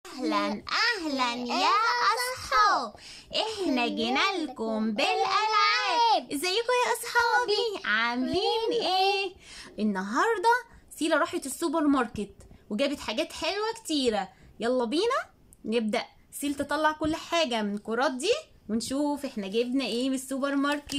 اهلا اهلا يا اصحاب احنا جينا لكم بالالعاب ازيكم يا اصحابي عاملين ايه النهارده سيلا راحت السوبر ماركت وجابت حاجات حلوه كتيره يلا بينا نبدا سيل تطلع كل حاجه من الكرات دي ونشوف احنا جبنا ايه من السوبر ماركت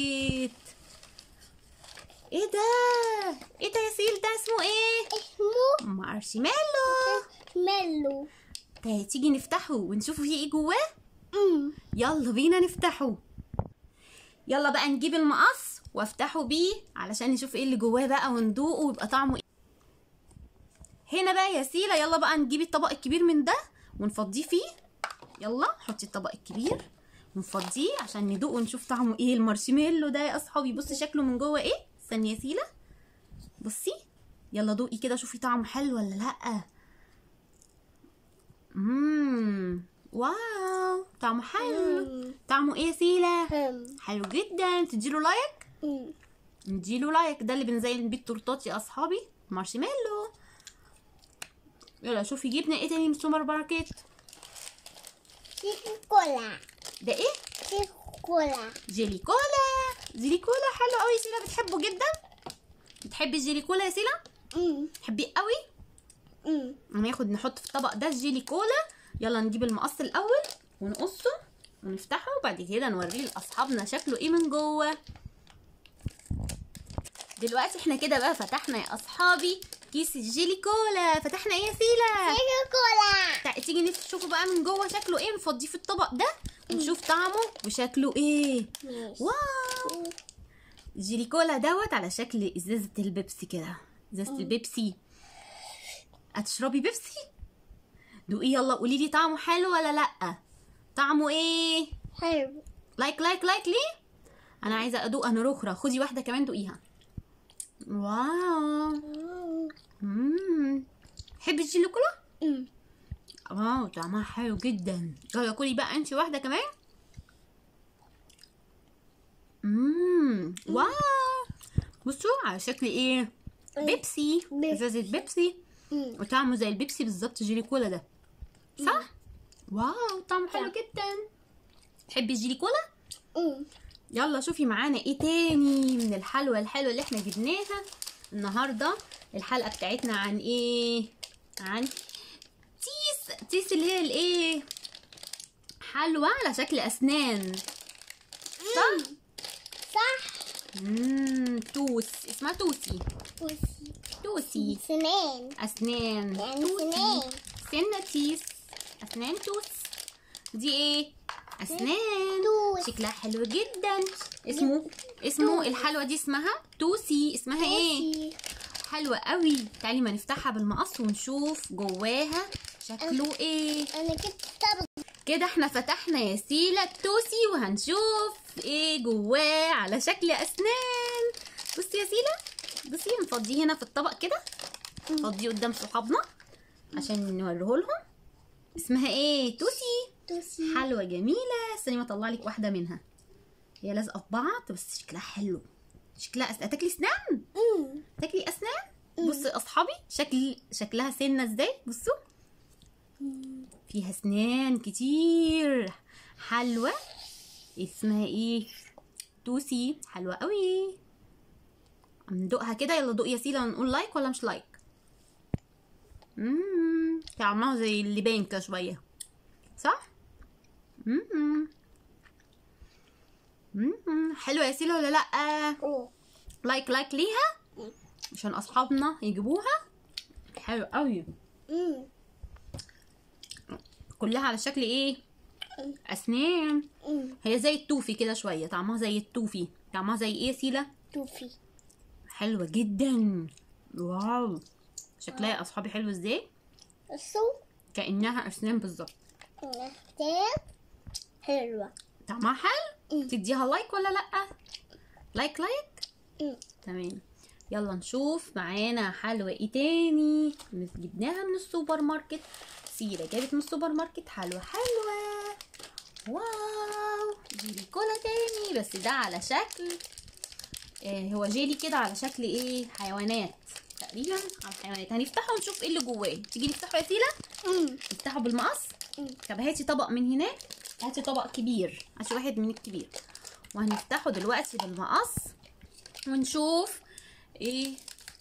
ايه ده ايه ده يا سيل ده اسمه ايه اسمه مارشميلو ميلو طيب تيجي نفتحه ونشوف فيه ايه جواه أمم. يلا بينا نفتحه يلا بقى نجيب المقص وافتحه بيه علشان نشوف ايه اللي جواه بقى وندوقه ويبقى طعمه ايه هنا بقى يا سيلا يلا بقى نجيب الطبق الكبير من ده ونفضيه فيه يلا حطي الطبق الكبير ونفضيه عشان ندوق ونشوف طعمه ايه المارشميلو ده يا اصحابي بصي شكله من جوه ايه استني يا سيلا بصي يلا دوقي كده شوفي طعمه حلو ولا لا امم واو طعمه حلو مم. طعمه ايه يا سيلا هم. حلو جدا تديله لايك أمم. نديله لايك ده اللي بنزين بيه التورتات يا اصحابي مارشميلو يلا شوفي جبنا ايه تاني من السوبر ماركت كولا ده ايه كولا جيلي كولا جيلي كولا حلو قوي سيلا بتحبه جدا بتحبي الجيلي كولا يا سيلا أمم. تحبيه قوي أمم. هناخد نحط في الطبق ده الجيلي كولا يلا نجيب المقص الاول ونقصه ونفتحه وبعد كده نوريه لاصحابنا شكله ايه من جوه دلوقتي احنا كده بقى فتحنا يا اصحابي كيس الجيلي كولا فتحنا ايه يا سيلا كولا تع- تيجي نشوفه بقى من جوه شكله ايه نفضيه في الطبق ده ونشوف طعمه وشكله ايه ماشي. واو الجيلي كولا دوت على شكل ازازه البيبسي كده ازازه البيبسي هتشربي بيبسي دوقي يلا قولي لي طعمه حلو ولا لا طعمه ايه حلو لايك لايك لايك ليه انا عايزه ادوق انا اخرى خدي واحده كمان دوقيها واو امم تحبي الجيلي كولا أمم. واو طعمها حلو جدا يلا كلي بقى انت واحده كمان امم واو بصوا على شكل ايه بيبسي بيبسي. ازازه بيبسي أمم. وطعمه زي البيبسي بالظبط جيلي كولا ده صح واو طعمه حلو جدا تحبي الجيلي كولا أمم. يلا شوفي معانا ايه تاني من الحلوى الحلوه اللي احنا جبناها النهارده الحلقه بتاعتنا عن ايه عن تيس تيس اللي هي الايه حلوى على شكل اسنان صح صح امم توس اسمها توسي وسي توسي سنان اسنان يعني توسي سنان. سنة تيس اسنان توس دي ايه اسنان توس. شكلها حلو جدا اسمه اسمه الحلوى دي اسمها توسي اسمها ايه وسي. حلوة قوي تعالي ما نفتحها بالمقص ونشوف جواها شكله ايه انا جبت طبق كده احنا فتحنا يا سيلا التوسي وهنشوف ايه جواه على شكل اسنان بصي يا سيلا بصي نفضيه هنا في الطبق كده نفضيه قدام صحابنا عشان نوريه لهم اسمها ايه توسي توسي حلوة جميلة استني ما اطلع لك واحدة منها هي لازقة في بعض بس شكلها حلو شكلها أس... تاكلي اسنان أمم. تاكلي اسنان بصوا يا اصحابي شكل شكلها سنه ازاي بصوا فيها اسنان كتير حلوه اسمها ايه توسي حلوه قوي ندوقها كده يلا دوق يا سيلا ونقول لايك ولا مش لايك امم طعمها زي اللبان كده شويه صح امم امم حلوه يا سيلا ولا لا أوه. لايك لايك ليها عشان اصحابنا يجيبوها حلو قوي أمم. كلها على شكل ايه اسنان أمم. هي زي التوفي كده شويه طعمها زي التوفي طعمها زي ايه يا سيلا توفي حلوه جدا واو شكلها يا اصحابي حلو ازاي الصوت كانها اسنان بالظبط محتاج حلوة طعمها حلو مم. تديها لايك ولا لا لايك لايك أمم. تمام يلا نشوف معانا حلوى ايه تاني جبناها من السوبر ماركت سيرة جابت من السوبر ماركت حلوى حلوة واو جيلي كولا تاني بس ده على شكل آه هو جيلي كده على شكل ايه حيوانات تقريبا على حيوانات هنفتحه ونشوف ايه اللي جواه تيجي نفتحه يا سيلا أمم. نفتحه بالمقص مم. طب هاتي طبق من هناك هاتي طبق كبير هاتي واحد من الكبير وهنفتحه دلوقتي بالمقص ونشوف ايه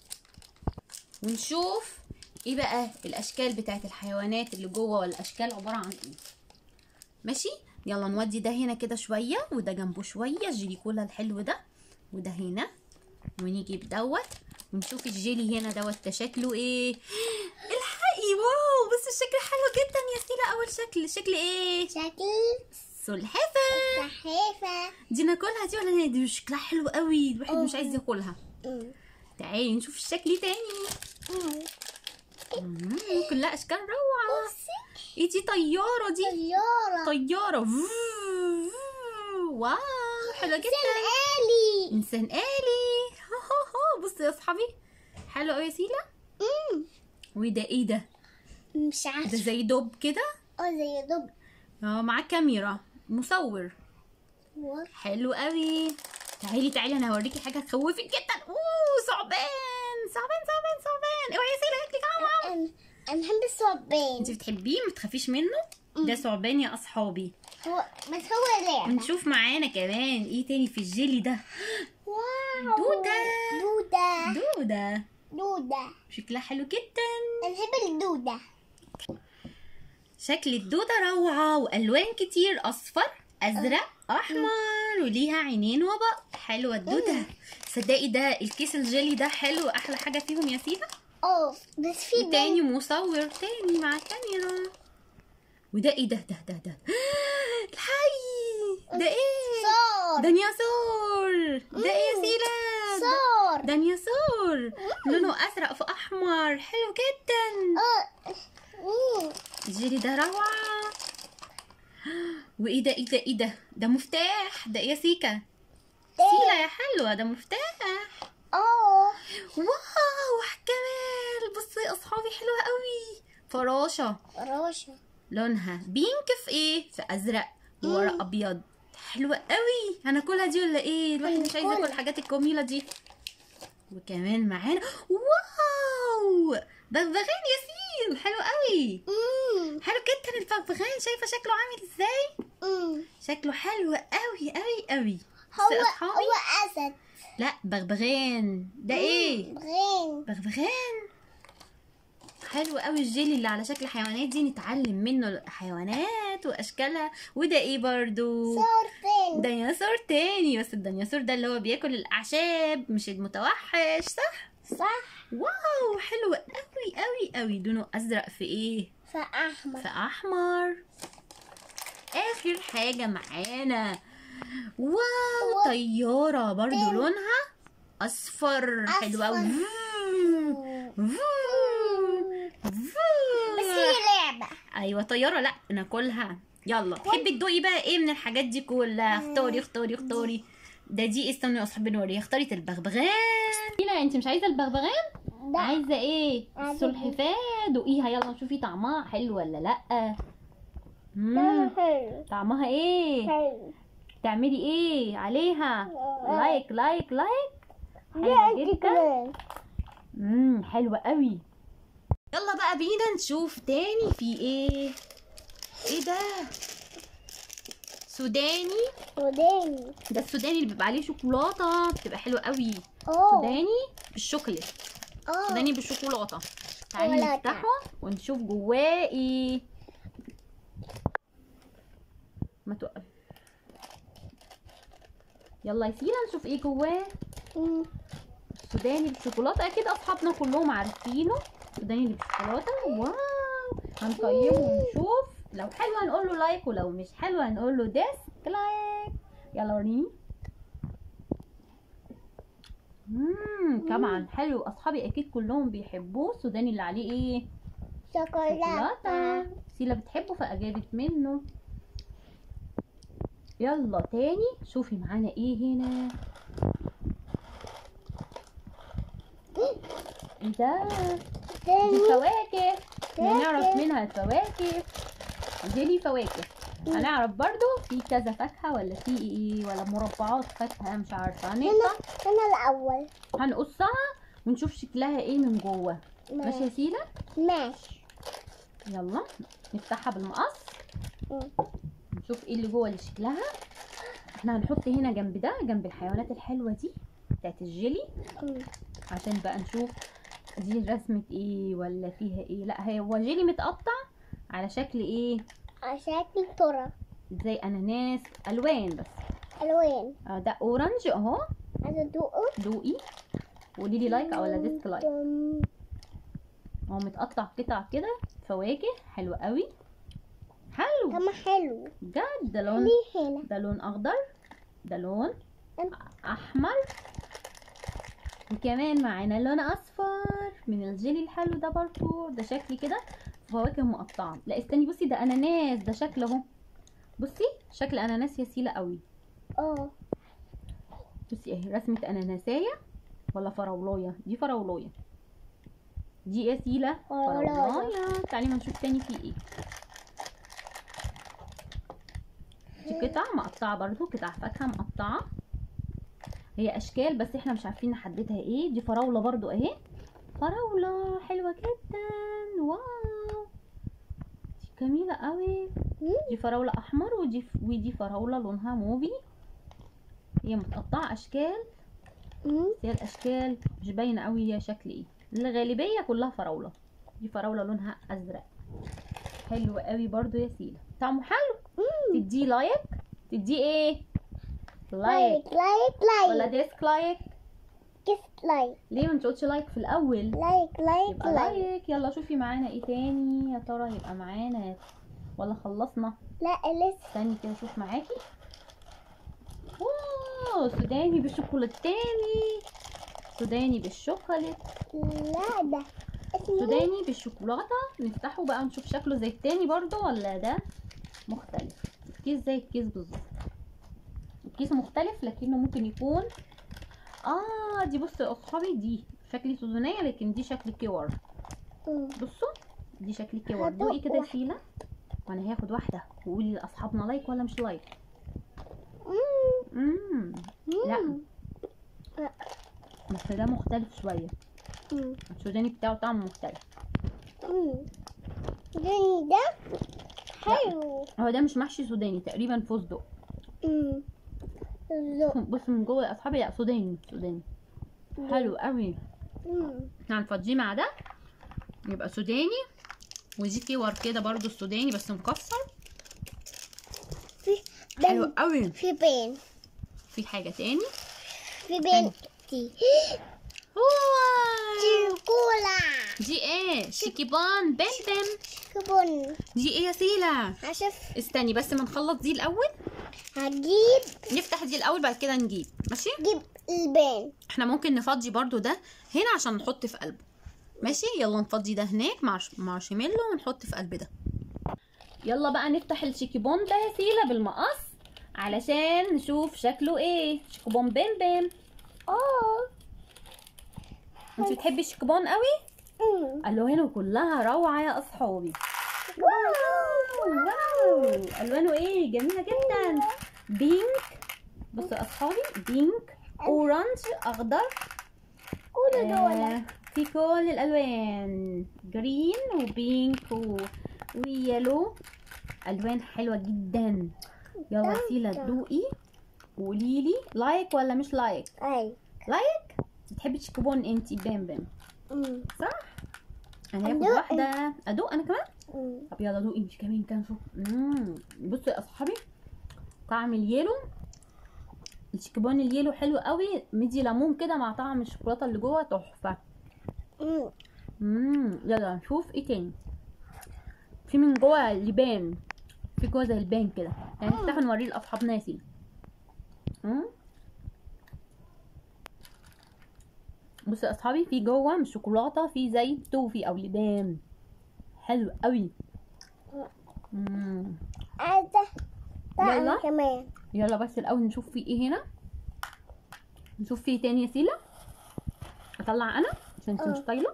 ونشوف ايه بقى الاشكال بتاعت الحيوانات اللي جوه والاشكال عباره عن ايه ماشي يلا نودي ده هنا كده شويه وده جنبه شويه الجيلي كولا الحلو ده وده هنا ونجيب دوت ونشوف الجيلي هنا دوت ده شكله ايه الحقي واو بس الشكل حلو جدا يا سيلا اول شكل شكل ايه شكل سلحفه صحيفة دي ناكلها دي ولا دي شكلها حلو قوي الواحد مش عايز ياكلها مم. تعالي نشوف الشكل تاني مم. مم، كلها اشكال روعه بصي ايه دي طياره دي طيارة طياره واو حلوه جدا آلي انسان آلي هو هو هو. بصوا يا اصحابي حلو قوي يا سيلا مم. وده ايه ده مش ده عارفة زي دب كده اه زي دب اه معاه كاميرا مصور و- حلو قوي تعالي تعالي انا هوريكي حاجه تخوفك جدا اوه ثعبان ثعبان ثعبان ثعبان اوعي يا سيلا هاتلك عم أنا أنا بحب الثعبان انت بتحبيه ما تخافيش منه ده ثعبان يا اصحابي هو بس هو لعبة ونشوف معانا كمان ايه تاني في الجيلي ده واو دودة. دودة دودة دودة شكلها حلو جدا أنا بحب الدودة شكل الدودة روعة وألوان كتير أصفر أزرق أحمر وليها عينين وبق حلوة الدودة صدقي ده الكيس الجيلي ده حلو أحلى حاجة فيهم يا سيدة اه بس في وتاني مصور تاني مع كاميرا وده ايه ده ده ده ده الحي ده ايه صار ديناصور ده ايه يا سيلا صار ديناصور لونه ازرق في احمر حلو جدا اه مم. الجيلي ده روعه وايه ده ايه ده ايه ده ده مفتاح ده ايه يا سيكا سيلا يا حلوه ده مفتاح اه واو كمال بصي يا اصحابي حلوه قوي فراشه راشة لونها بينك في ايه في ازرق وورا ابيض حلوه قوي هناكلها دي ولا ايه الواحد مش عايز ياكل هناكلها. الحاجات الجميله دي وكمان معانا واو بغبغان ياسين حلو قوي مم. حلو جدا البغبغان شايفه شكله عامل ازاي مم. شكله حلو قوي قوي قوي هو بصي يا أصحابي. هو أسد لا بغبغان ده ايه غين بغبغان حلو قوي الجيلي اللي على شكل حيوانات دي نتعلم منه الحيوانات واشكالها وده ايه برضو صار فين ديناصور تاني بس الديناصور ده اللي هو بياكل الاعشاب مش المتوحش صح صح واو حلو قوي قوي قوي لونه ازرق في ايه فأحمر في احمر اخر حاجه معانا واو واو. طياره برضو تاني. لونها اصفر حلو قوي بس هي لعبة ايوه طياره لا ناكلها يلا تحبي تدوقي بقى ايه من الحاجات دي كلها اختاري اختاري اختاري ده دي استنوا يا اصحابي نوريها اختاري البغبغان لا انت مش عايزه البغبغان ده عايزه ايه عايزة السلحفاه دوقيها يلا شوفي طعمها حلو ولا لا ده مم. حلو طعمها ايه حلو تعملي ايه عليها آه. لايك لايك لايك ده حلو انت جدا كمان امم حلوة قوي يلا بقى بينا نشوف تاني في ايه ايه ده سوداني وداني ده السوداني اللي بيبقى عليه شوكولاتة بتبقى حلوة قوي اه سوداني بالشوكولات اه سوداني بالشوكولاتة تعالي شوكولاتة. نفتحه ونشوف جواه ايه ما توقف يلا يا سيلا نشوف ايه جواه مم. سوداني بالشوكولاته اكيد اصحابنا كلهم عارفينه سوداني بالشوكولاته واو هنقيمه ونشوف لو حلو هنقول له لايك ولو مش حلو هنقول له ديسلايك يلا وريني امم طبعا حلو اصحابي اكيد كلهم بيحبوه السوداني اللي عليه ايه شوكولاتة شوكولاته سيلا بتحبه فاجابت منه يلا تاني شوفي معانا ايه هنا ايه ده دي تاني فواكه هنعرف فواكه. منها الفواكه جيلي فواكه هنعرف برضو في كذا فاكهة ولا في ايه ولا مربعات فاكهة مش عارفة هنا هنقطع هنا الأول هنقصها ونشوف شكلها ايه من جوه ماشي يا سيلا ماشي يلا نفتحها بالمقص مم. نشوف ايه اللي جوه اللي شكلها احنا هنحط هنا جنب ده جنب الحيوانات الحلوه دي بتاعت الجيلي مم. عشان بقى نشوف دي رسمة ايه ولا فيها ايه لا هي هو جيلي متقطع على شكل ايه على شكل ترى زي اناناس الوان بس الوان آه ده اورنج اهو عايزة تدوقه دوقي قولي لي لايك ولا ديسك لايك مم. هو متقطع قطع كده فواكه حلو قوي حلو كمان حلو بجد ده لون ليه هنا ده لون اخضر ده لون أم- احمر وكمان معانا لون اصفر من الجيلي الحلو ده برضو ده شكل كده فواكه مقطعه لا استني بصي ده اناناس ده شكل اهو بصي شكل اناناس يسيله قوي اه بصي اهي رسمه اناناسايه ولا فراولايه دي فراولايه دي يسيله فراولة. فراولايه تعالي ما نشوف تاني في ايه دي قطع مقطعه برضو قطع فاكهه مقطعه هي اشكال بس احنا مش عارفين نحددها ايه دي فراوله برضو اهي فراوله حلوه جدا واو دي جميله قوي مم. دي فراوله احمر ودي ودي فراوله لونها موفي هي متقطعه اشكال مم. بس هي الاشكال مش باينه قوي هي شكل ايه الغالبيه كلها فراوله دي فراوله لونها ازرق حلو قوي برضو يا سيلا طعمه حلو مم. تديه لايك تديه ايه لايك لايك لايك ولا لايك ديسك لايك كيس لايك ليه ما تقولش لايك في الاول لايك لايك يبقى لايك لايك يلا شوفي معانا ايه تاني يا ترى يبقى معانا ولا خلصنا لا لسه استني كده اشوف معاكي واو سوداني بالشوكولاته تاني سوداني بالشوكولاته لا ده اسمه إيه؟ سوداني بالشوكولاته نفتحه بقى ونشوف شكله زي التاني برضو ولا ده مختلف الكيس زي الكيس بالظبط الكيس مختلف لكنه ممكن يكون اه دي بصوا يا اصحابي دي شكل سودانية لكن دي شكل كور مم. بصوا دي شكل كور هدوق دوقي كده يا واحدة. شيلا وانا هاخد واحده وقولي لاصحابنا لايك ولا مش لايك مم. امم لا مم. بس ده مختلف شويه مم. السوداني بتاعه طعمه مختلف مم. ده ده حلو هو ده مش محشي سوداني تقريبا فستق مم. ذوق. بص من جوه يا اصحابي لا سوداني سوداني حلو قوي مم. هنفضيه مع ده يبقى سوداني ودي كور كده برضو السوداني بس مكسر في حلو بن قوي في بين في حاجه تاني في بين دي هو شوكولا دي ايه شيكيبان بام بام كبن دي ايه يا سيلا هشوف استني بس ما نخلص دي الاول هجيب نفتح دي الاول بعد كده نجيب ماشي جيب البين احنا ممكن نفضي برضو ده هنا عشان نحط في قلبه ماشي يلا نفضي ده هناك مع ش- مارشميلو ونحط في قلب ده يلا بقى نفتح الشيكيبون ده يا سيلا بالمقص علشان نشوف شكله ايه شيكيبون بام بام اه انت بتحبي الشيكيبون قوي مم. الوانه كلها روعه يا اصحابي واو واو الوانه ايه جميله جدا بينك بصوا يا اصحابي بينك اورنج اخضر كل دول آه، في كل الالوان جرين وبينك و... ويلو الوان حلوه جدا يلا ده- سيلا ده. دوقي وقولي لي لايك ولا مش لايك اي لايك بتحبي الشيكوبون انتي بام بام مم. صح انا هاخد أدوق. واحده ادوق انا كمان مم. طب يلا دوقي انت كمان كام شوف مم. بصوا يا اصحابي طعم اليلو الشيكوبون اليلو حلو قوي مدي ليمون كده مع طعم الشوكولاته اللي جوه تحفه مم. امم يلا نشوف ايه تاني في من جوه لبان في جوه زي البان كده يعني آه. نفتح نوريه لاصحابنا يا سيدي امم بصوا يا اصحابي في جوه مش شوكولاته في زي توفي او لبان حلو قوي امم عايزة يلا. طعم كمان يلا بس الاول نشوف في ايه هنا نشوف في إيه تاني يا سيلا اطلع انا عشان انت مش آه. طايله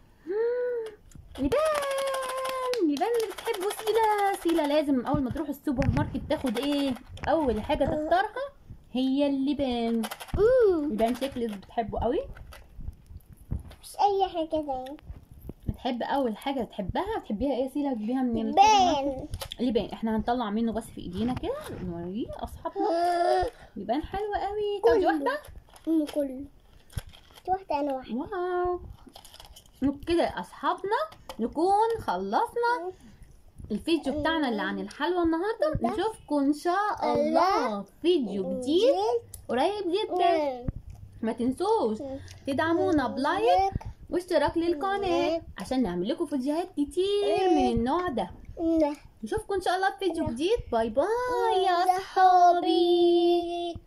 لبان لبان اللي بتحبه سيلا سيلا لازم اول ما تروح السوبر ماركت تاخد ايه اول حاجه تختارها هي اللبان مم. لبان شكلز بتحبه قوي مش اي حاجة تاني بتحب اول حاجه تحبها تحبيها ايه يا سيلا تجيبيها من السوبر ماركت بين يبان احنا هنطلع منه بس في ايدينا كده نوريه اصحابنا يبان حلو قوي تاخدي كله. واحده أمم، كله واحدة أنا واحدة واو كده يا اصحابنا نكون خلصنا الفيديو بتاعنا اللي عن الحلوى النهارده نشوفكم ان شاء الله في فيديو جديد قريب جدا ما تنسوش تدعمونا بلايك واشتراك للقناه عشان نعمل لكم فيديوهات كتير من النوع ده نشوفكم ان شاء الله في فيديو جديد باي باي يا صحابي